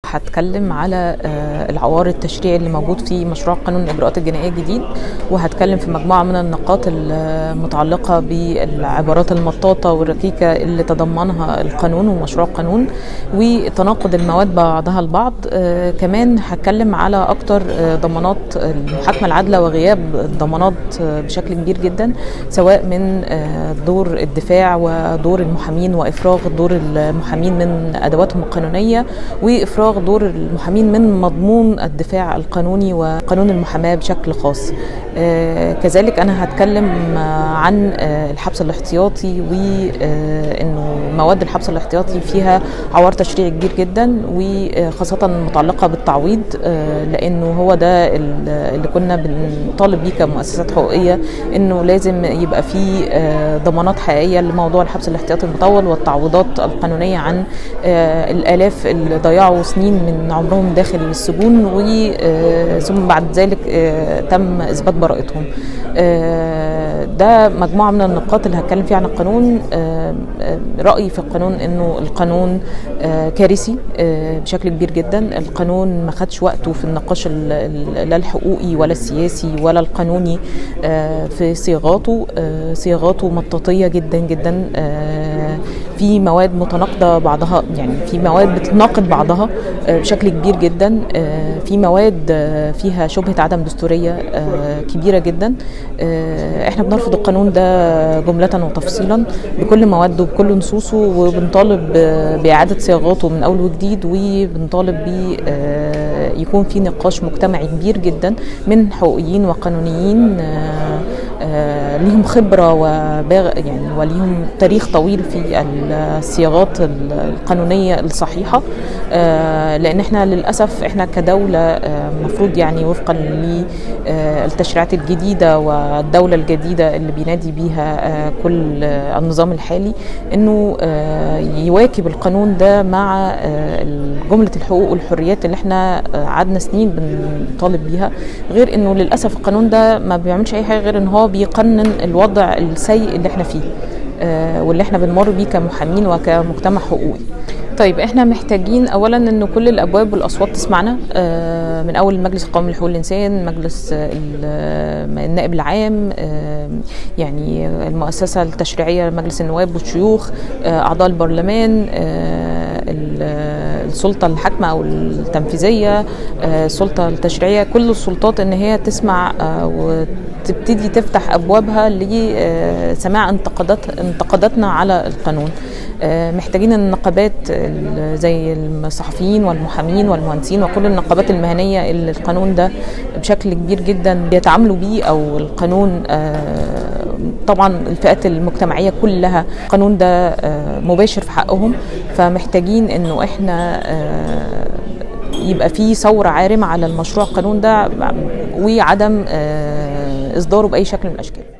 هتكلم على العوار التشريعي اللي موجود في مشروع قانون الاجراءات الجنائيه الجديد وهتكلم في مجموعه من النقاط المتعلقه بالعبارات المطاطه والركيكه اللي تضمنها القانون ومشروع القانون وتناقض المواد بعضها البعض كمان هتكلم على اكتر ضمانات المحاكمه العادله وغياب الضمانات بشكل كبير جدا سواء من دور الدفاع ودور المحامين وافراغ دور المحامين من ادواتهم القانونيه وافراغ دور المحامين من مضمون الدفاع القانوني وقانون المحاماه بشكل خاص آه كذلك انا هتكلم عن آه الحبس الاحتياطي وانه مواد الحبس الاحتياطي فيها عوار تشريعي كبير جدا وخاصه متعلقه بالتعويض آه لانه هو ده اللي كنا بنطالب بيه كمؤسسات حقوقيه انه لازم يبقى في ضمانات حقيقيه لموضوع الحبس الاحتياطي المطول والتعويضات القانونيه عن الالاف اللي ضيعوا سنين من عمرهم داخل السجون وثم بعد ذلك تم اثبات براءتهم ده مجموعه من النقاط اللي هتكلم فيها عن القانون رايي في القانون انه القانون كارثي بشكل كبير جدا القانون ما خدش وقته في النقاش لا الحقوقي ولا السياسي ولا القانوني في صياغاته صياغاته مطاطيه جدا جدا في مواد متناقضه بعضها يعني في مواد بتناقض بعضها بشكل كبير جدا في مواد فيها شبهه عدم دستوريه كبيره جدا احنا بنرفض القانون ده جمله وتفصيلا بكل مواده وبكل نصوصه وبنطالب باعاده صياغاته من اول وجديد وبنطالب ب يكون في نقاش مجتمعي كبير جدا من حقوقيين وقانونيين ليهم خبره وباغ يعني وليهم تاريخ طويل في الصياغات القانونيه الصحيحه لان احنا للاسف احنا كدوله المفروض يعني وفقا للتشريعات الجديده والدوله الجديده اللي بينادي بيها كل النظام الحالي انه يواكب القانون ده مع جمله الحقوق والحريات اللي احنا قعدنا سنين بنطالب بيها غير انه للاسف القانون ده ما بيعملش اي حاجه غير ان هو بيقنن الوضع السيء اللي احنا فيه واللي احنا بنمر بيه كمحامين وكمجتمع حقوقي طيب احنا محتاجين اولا ان كل الابواب والاصوات تسمعنا من اول المجلس القومي لحقوق الانسان مجلس النائب العام يعني المؤسسه التشريعيه مجلس النواب والشيوخ اعضاء البرلمان السلطه الحاكمه او التنفيذيه السلطه التشريعيه كل السلطات ان هي تسمع وتبتدي تفتح ابوابها لسماع انتقادات انتقاداتنا على القانون محتاجين النقابات زي الصحفيين والمحامين والمهندسين وكل النقابات المهنيه اللي القانون ده بشكل كبير جدا بيتعاملوا بيه او القانون طبعا الفئات المجتمعيه كلها القانون ده مباشر في حقهم فمحتاجين انه احنا يبقى في ثوره عارمه على المشروع القانون ده وعدم اصداره باي شكل من الاشكال